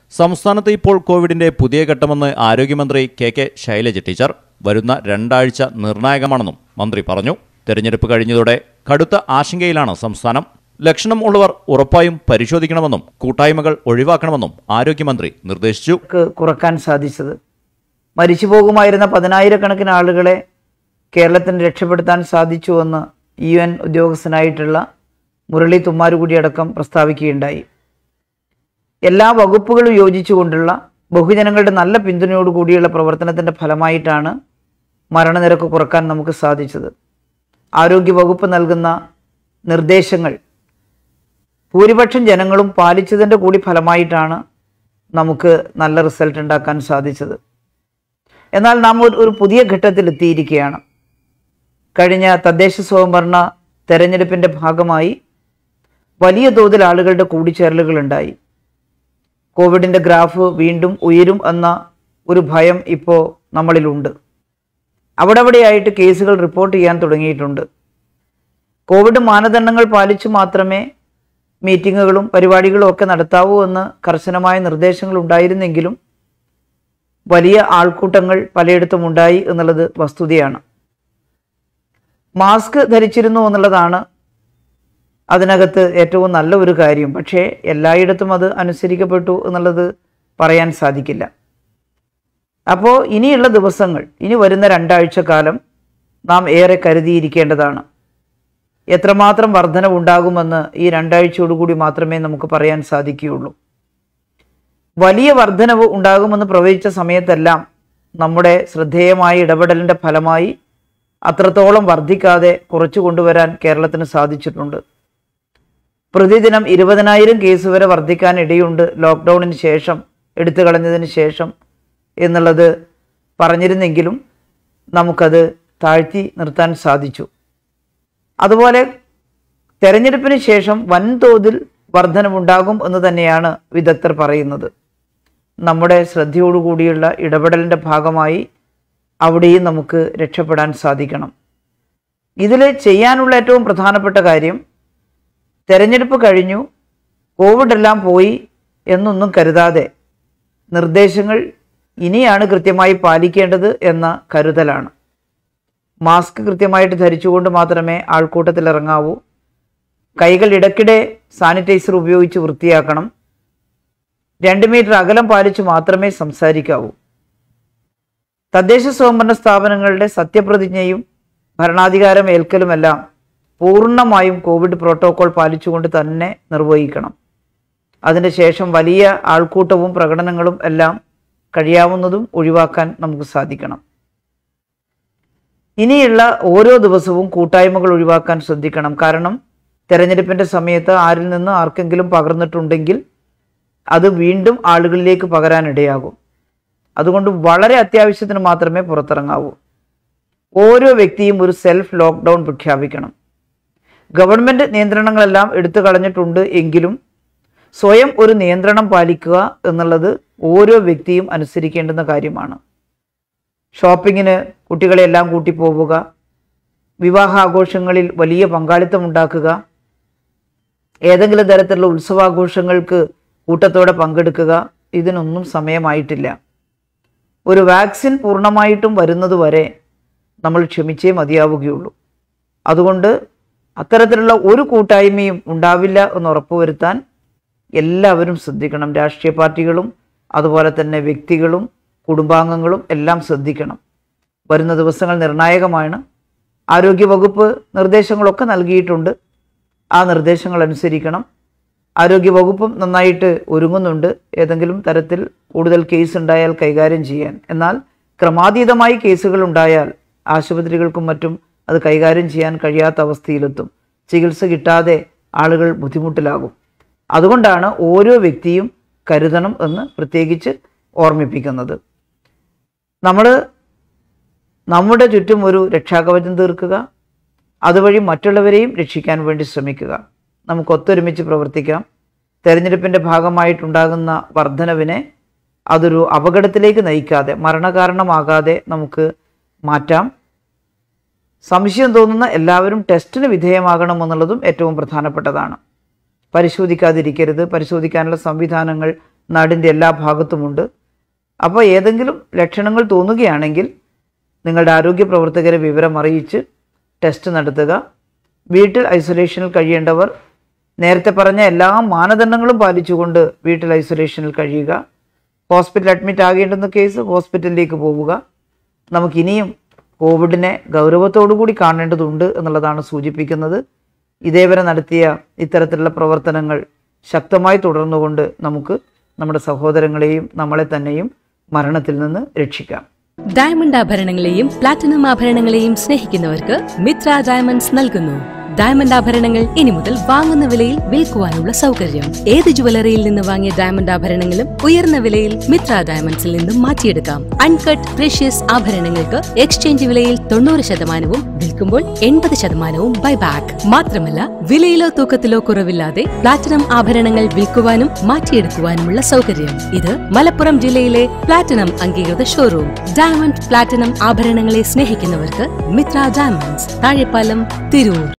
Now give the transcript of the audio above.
സംസ്ഥാനത്ത് ഇപ്പോൾ കോവിഡിന്റെ പുതിയ ഘട്ടമെന്ന് ആരോഗ്യമന്ത്രി കെ കെ ശൈലജ ടീച്ചർ വരുന്ന രണ്ടാഴ്ച നിർണായകമാണെന്നും മന്ത്രി പറഞ്ഞു തെരഞ്ഞെടുപ്പ് കഴിഞ്ഞതോടെ കടുത്ത ആശങ്കയിലാണ് സംസ്ഥാനം ലക്ഷണം ഉള്ളവർ ഉറപ്പായും പരിശോധിക്കണമെന്നും കൂട്ടായ്മകൾ ഒഴിവാക്കണമെന്നും ആരോഗ്യമന്ത്രി നിർദ്ദേശിച്ചു ക്ക് കുറക്കാൻ സാധിച്ചത് മരിച്ചു പോകുമായിരുന്ന പതിനായിരക്കണക്കിന് ആളുകളെ കേരളത്തിന് രക്ഷപ്പെടുത്താൻ സാധിച്ചുവെന്ന് യു എൻ ഉദ്യോഗസ്ഥനായിട്ടുള്ള മുരളി തുമ്മാരുകുടി അടക്കം പ്രസ്താവിക്കുകയുണ്ടായി എല്ലാ വകുപ്പുകളും യോജിച്ചുകൊണ്ടുള്ള ബഹുജനങ്ങളുടെ നല്ല പിന്തുണയോടുകൂടിയുള്ള പ്രവർത്തനത്തിൻ്റെ ഫലമായിട്ടാണ് മരണനിരക്ക് കുറക്കാൻ നമുക്ക് സാധിച്ചത് ആരോഗ്യ വകുപ്പ് നൽകുന്ന നിർദ്ദേശങ്ങൾ ഭൂരിപക്ഷം ജനങ്ങളും പാലിച്ചതിൻ്റെ കൂടി ഫലമായിട്ടാണ് നമുക്ക് നല്ല റിസൾട്ട് ഉണ്ടാക്കാൻ സാധിച്ചത് എന്നാൽ നാം ഒരു ഒരു പുതിയ ഘട്ടത്തിൽ എത്തിയിരിക്കുകയാണ് കഴിഞ്ഞ തദ്ദേശ സ്വയംഭരണ തെരഞ്ഞെടുപ്പിൻ്റെ ഭാഗമായി വലിയ തോതിൽ ആളുകളുടെ കൂടിച്ചേരലുകൾ ഉണ്ടായി കോവിഡിൻ്റെ ഗ്രാഫ് വീണ്ടും ഉയരും എന്ന ഒരു ഭയം ഇപ്പോൾ നമ്മളിലുണ്ട് അവിടെ അവിടെയായിട്ട് കേസുകൾ റിപ്പോർട്ട് ചെയ്യാൻ തുടങ്ങിയിട്ടുണ്ട് കോവിഡ് മാനദണ്ഡങ്ങൾ പാലിച്ചു മാത്രമേ മീറ്റിങ്ങുകളും പരിപാടികളും ഒക്കെ നടത്താവൂ എന്ന് കർശനമായ നിർദ്ദേശങ്ങൾ ഉണ്ടായിരുന്നെങ്കിലും വലിയ ആൾക്കൂട്ടങ്ങൾ പലയിടത്തും ഉണ്ടായി എന്നുള്ളത് വസ്തുതയാണ് മാസ്ക് ധരിച്ചിരുന്നു എന്നുള്ളതാണ് അതിനകത്ത് ഏറ്റവും നല്ല ഒരു കാര്യം പക്ഷേ എല്ലായിടത്തും അത് അനുസരിക്കപ്പെട്ടു എന്നുള്ളത് പറയാൻ സാധിക്കില്ല അപ്പോൾ ഇനിയുള്ള ദിവസങ്ങൾ ഇനി വരുന്ന രണ്ടാഴ്ച കാലം നാം ഏറെ കരുതിയിരിക്കേണ്ടതാണ് എത്രമാത്രം വർധനവുണ്ടാകുമെന്ന് ഈ രണ്ടാഴ്ചയോടുകൂടി മാത്രമേ നമുക്ക് പറയാൻ സാധിക്കുകയുള്ളൂ വലിയ വർധനവ് ഉണ്ടാകുമെന്ന് പ്രവചിച്ച സമയത്തെല്ലാം നമ്മുടെ ശ്രദ്ധേയമായ ഇടപെടലിൻ്റെ ഫലമായി അത്രത്തോളം വർദ്ധിക്കാതെ കുറച്ചു കൊണ്ടുവരാൻ കേരളത്തിന് സാധിച്ചിട്ടുണ്ട് പ്രതിദിനം ഇരുപതിനായിരം കേസ് വരെ വർദ്ധിക്കാൻ ഇടയുണ്ട് ലോക്ക്ഡൗണിന് ശേഷം എടുത്തു കളഞ്ഞതിന് ശേഷം എന്നുള്ളത് പറഞ്ഞിരുന്നെങ്കിലും നമുക്കത് താഴ്ത്തി നിർത്താൻ സാധിച്ചു അതുപോലെ തെരഞ്ഞെടുപ്പിന് ശേഷം വൻതോതിൽ വർധനവുണ്ടാകും എന്ന് തന്നെയാണ് വിദഗ്ധർ പറയുന്നത് നമ്മുടെ ശ്രദ്ധയോടുകൂടിയുള്ള ഇടപെടലിൻ്റെ ഭാഗമായി അവിടെയും നമുക്ക് രക്ഷപ്പെടാൻ സാധിക്കണം ഇതിൽ ചെയ്യാനുള്ള ഏറ്റവും പ്രധാനപ്പെട്ട കാര്യം തെരഞ്ഞെടുപ്പ് കഴിഞ്ഞു കോവിഡ് എല്ലാം പോയി എന്നൊന്നും കരുതാതെ നിർദ്ദേശങ്ങൾ ഇനിയാണ് കൃത്യമായി പാലിക്കേണ്ടത് എന്ന കരുതലാണ് മാസ്ക് കൃത്യമായിട്ട് ധരിച്ചുകൊണ്ട് മാത്രമേ ആൾക്കൂട്ടത്തിൽ ഇറങ്ങാവൂ കൈകൾ ഇടയ്ക്കിടെ സാനിറ്റൈസർ ഉപയോഗിച്ച് വൃത്തിയാക്കണം രണ്ട് മീറ്റർ അകലം പാലിച്ച് മാത്രമേ സംസാരിക്കാവൂ തദ്ദേശ സ്വയംഭരണ സ്ഥാപനങ്ങളുടെ സത്യപ്രതിജ്ഞയും ഭരണാധികാരം ഏൽക്കലുമെല്ലാം പൂർണ്ണമായും കോവിഡ് പ്രോട്ടോകോൾ പാലിച്ചുകൊണ്ട് തന്നെ നിർവഹിക്കണം അതിനുശേഷം വലിയ ആൾക്കൂട്ടവും പ്രകടനങ്ങളും എല്ലാം കഴിയാവുന്നതും ഒഴിവാക്കാൻ നമുക്ക് സാധിക്കണം ഇനിയുള്ള ഓരോ ദിവസവും കൂട്ടായ്മകൾ ഒഴിവാക്കാൻ ശ്രദ്ധിക്കണം കാരണം തെരഞ്ഞെടുപ്പിൻ്റെ സമയത്ത് ആരിൽ നിന്ന് ആർക്കെങ്കിലും പകർന്നിട്ടുണ്ടെങ്കിൽ അത് വീണ്ടും ആളുകളിലേക്ക് പകരാനിടയാകും അതുകൊണ്ട് വളരെ അത്യാവശ്യത്തിന് മാത്രമേ പുറത്തിറങ്ങാവൂ ഓരോ വ്യക്തിയും ഒരു സെൽഫ് ലോക്ക്ഡൗൺ പ്രഖ്യാപിക്കണം ഗവൺമെൻറ് നിയന്ത്രണങ്ങളെല്ലാം എടുത്തു കളഞ്ഞിട്ടുണ്ട് എങ്കിലും സ്വയം ഒരു നിയന്ത്രണം പാലിക്കുക എന്നുള്ളത് ഓരോ വ്യക്തിയും അനുസരിക്കേണ്ടുന്ന കാര്യമാണ് ഷോപ്പിങ്ങിന് കുട്ടികളെ എല്ലാം കൂട്ടി പോവുക വിവാഹാഘോഷങ്ങളിൽ വലിയ പങ്കാളിത്തം ഉണ്ടാക്കുക ഏതെങ്കിലും തരത്തിലുള്ള ഉത്സവാഘോഷങ്ങൾക്ക് കൂട്ടത്തോടെ പങ്കെടുക്കുക ഇതിനൊന്നും സമയമായിട്ടില്ല ഒരു വാക്സിൻ പൂർണ്ണമായിട്ടും വരുന്നതുവരെ നമ്മൾ ക്ഷമിച്ചേ മതിയാവുകയുള്ളൂ അതുകൊണ്ട് അത്തരത്തിലുള്ള ഒരു കൂട്ടായ്മയും ഉണ്ടാവില്ല എന്ന് ഉറപ്പുവരുത്താൻ എല്ലാവരും ശ്രദ്ധിക്കണം രാഷ്ട്രീയ പാർട്ടികളും അതുപോലെ തന്നെ വ്യക്തികളും കുടുംബാംഗങ്ങളും എല്ലാം ശ്രദ്ധിക്കണം വരുന്ന ദിവസങ്ങൾ നിർണായകമാണ് ആരോഗ്യവകുപ്പ് നിർദ്ദേശങ്ങളൊക്കെ നൽകിയിട്ടുണ്ട് ആ നിർദ്ദേശങ്ങൾ അനുസരിക്കണം ആരോഗ്യവകുപ്പും നന്നായിട്ട് ഒരുങ്ങുന്നുണ്ട് ഏതെങ്കിലും തരത്തിൽ കൂടുതൽ കേസ് ഉണ്ടായാൽ കൈകാര്യം ചെയ്യാൻ എന്നാൽ ക്രമാതീതമായി കേസുകൾ ഉണ്ടായാൽ ആശുപത്രികൾക്കും മറ്റും അത് കൈകാര്യം ചെയ്യാൻ കഴിയാത്ത അവസ്ഥയിലെത്തും ചികിത്സ കിട്ടാതെ ആളുകൾ ബുദ്ധിമുട്ടിലാകും അതുകൊണ്ടാണ് ഓരോ വ്യക്തിയും കരുതണം എന്ന് പ്രത്യേകിച്ച് ഓർമ്മിപ്പിക്കുന്നത് നമ്മൾ നമ്മുടെ ചുറ്റും ഒരു രക്ഷാകവചം തീർക്കുക അതുവഴി മറ്റുള്ളവരെയും രക്ഷിക്കാൻ വേണ്ടി ശ്രമിക്കുക നമുക്ക് ഒത്തൊരുമിച്ച് പ്രവർത്തിക്കാം തെരഞ്ഞെടുപ്പിൻ്റെ ഭാഗമായിട്ടുണ്ടാകുന്ന വർധനവിനെ അതൊരു അപകടത്തിലേക്ക് നയിക്കാതെ മരണകാരണമാകാതെ നമുക്ക് മാറ്റാം സംശയം തോന്നുന്ന എല്ലാവരും ടെസ്റ്റിന് വിധേയമാകണമെന്നുള്ളതും ഏറ്റവും പ്രധാനപ്പെട്ടതാണ് പരിശോധിക്കാതിരിക്കരുത് പരിശോധിക്കാനുള്ള സംവിധാനങ്ങൾ നാടിൻ്റെ എല്ലാ ഭാഗത്തുമുണ്ട് അപ്പോൾ ഏതെങ്കിലും ലക്ഷണങ്ങൾ തോന്നുകയാണെങ്കിൽ നിങ്ങളുടെ ആരോഗ്യ പ്രവർത്തകരെ വിവരം അറിയിച്ച് ടെസ്റ്റ് നടത്തുക വീട്ടിൽ ഐസൊലേഷനിൽ കഴിയേണ്ടവർ നേരത്തെ പറഞ്ഞ എല്ലാ മാനദണ്ഡങ്ങളും പാലിച്ചുകൊണ്ട് വീട്ടിൽ ഐസൊലേഷനിൽ കഴിയുക ഹോസ്പിറ്റൽ അഡ്മിറ്റ് ആകേണ്ടുന്ന കേസ് ഹോസ്പിറ്റലിലേക്ക് പോവുക നമുക്കിനിയും കോവിഡിനെ ഗൗരവത്തോടു കൂടി കാണേണ്ടതുണ്ട് എന്നുള്ളതാണ് സൂചിപ്പിക്കുന്നത് ഇതേവരെ നടത്തിയ ഇത്തരത്തിലുള്ള പ്രവർത്തനങ്ങൾ ശക്തമായി തുടർന്നുകൊണ്ട് നമുക്ക് നമ്മുടെ സഹോദരങ്ങളെയും നമ്മളെ തന്നെയും മരണത്തിൽ നിന്ന് രക്ഷിക്കാം ഡയമണ്ട് ആഭരണങ്ങളെയും പ്ലാറ്റിനം ആഭരണങ്ങളെയും സ്നേഹിക്കുന്നവർക്ക് മിത്ര ഡയമണ്ട്സ് നൽകുന്നു ഡയമണ്ട് ആഭരണങ്ങൾ ഇനി മുതൽ വാങ്ങുന്ന വിലയിൽ വിൽക്കുവാനുള്ള സൗകര്യം ഏത് ജുവലറിയിൽ നിന്ന് വാങ്ങിയ ഡയമണ്ട് ആഭരണങ്ങളും ഉയർന്ന വിലയിൽ മിത്ര ഡയമണ്ട്സിൽ നിന്നും മാറ്റിയെടുക്കാം അൺകട്ട് പ്രഷ്യസ് ആഭരണങ്ങൾക്ക് എക്സ്ചേഞ്ച് വിലയിൽ തൊണ്ണൂറ് ശതമാനവും വിൽക്കുമ്പോൾ എൺപത് ശതമാനവും ബൈബാക്ക് മാത്രമല്ല വിലയിലോ തൂക്കത്തിലോ കുറവില്ലാതെ പ്ലാറ്റിനം ആഭരണങ്ങൾ വിൽക്കുവാനും മാറ്റിയെടുക്കുവാനുമുള്ള സൗകര്യം ഇത് മലപ്പുറം ജില്ലയിലെ പ്ലാറ്റിനം അംഗീകൃത ഷോറൂം ഡയമണ്ട് പ്ലാറ്റിനം ആഭരണങ്ങളെ സ്നേഹിക്കുന്നവർക്ക് മിത്ര ഡയമണ്ട്സ് താഴെപ്പാലം തിരൂർ